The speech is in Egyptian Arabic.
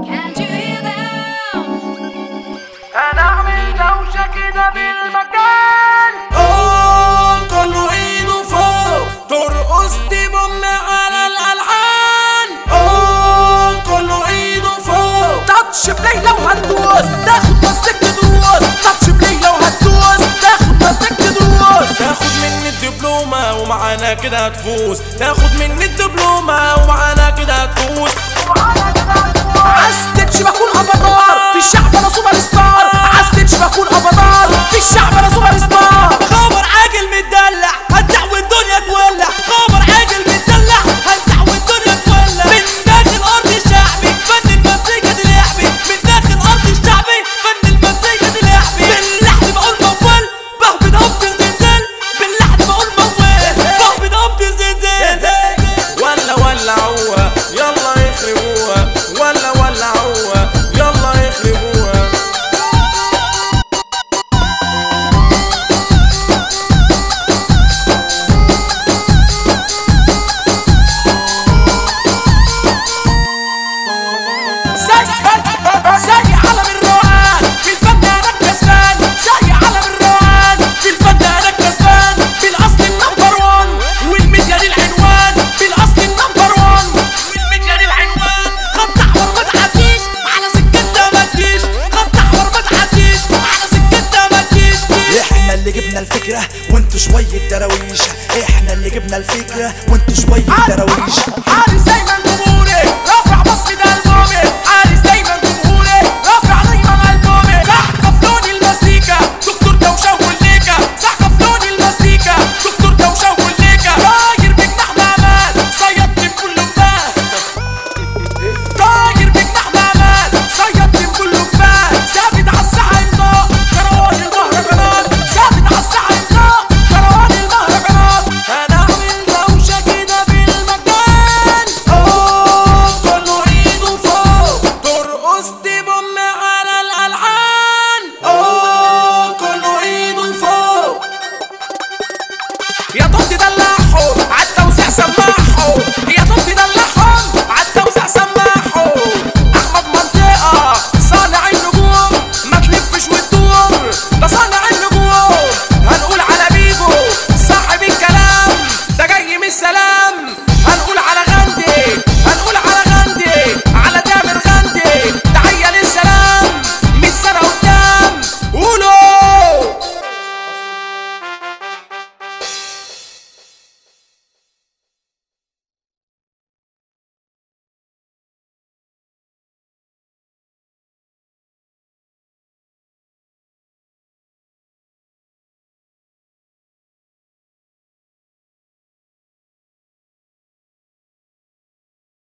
Can't you hear them? هنعمل دوشة كده بالمكان أوه كله ايده فوق ترقص تبم على الالحان أوه كله ايده فوق تاتش بلاي لو هتدوس تاخد ماسك تدوس تاتش بلاي لو هتدوس تاخد ماسك تدوس تاخد مني الدبلومة ومعانا كده هتفوز تاخد مني الدبلومة ومعانا كده هتفوز عايز بكون افاتار في الشعب انا سوبر ستار عايز بكون افاتار في الشعب انا سوبر ستار خبر عاجل متدلع هدع والدنيا تولع خبر عاجل متدلع هدع والدنيا تولع من داخل ارض الشعبي فن المزيكا دي لعبي من داخل ارض الشعبي فن المزيكا دي لعبي باللحن بقول موال بهبد هبد زلزال باللحن بقول موال بهبد هبد زلزال ولا ولعوها يلا يخربوها ولا ولعوها يلا يخربوها زي زي علم الروقان في الفن انا كسبان زي علم الروقان في الفن انا كسبان في الاصل النمبر 1 والميديا دي العنوان في الاصل النمبر 1 والميديا دي العنوان خط احمر ما تعديش على سكتنا ما تجيش خط احمر ما تعديش على سكتنا ما تجيش احنا اللي جبنا الفكرة وانتوا شوية دراويش احنا اللي جبنا الفكرة وانتوا شوية دراويش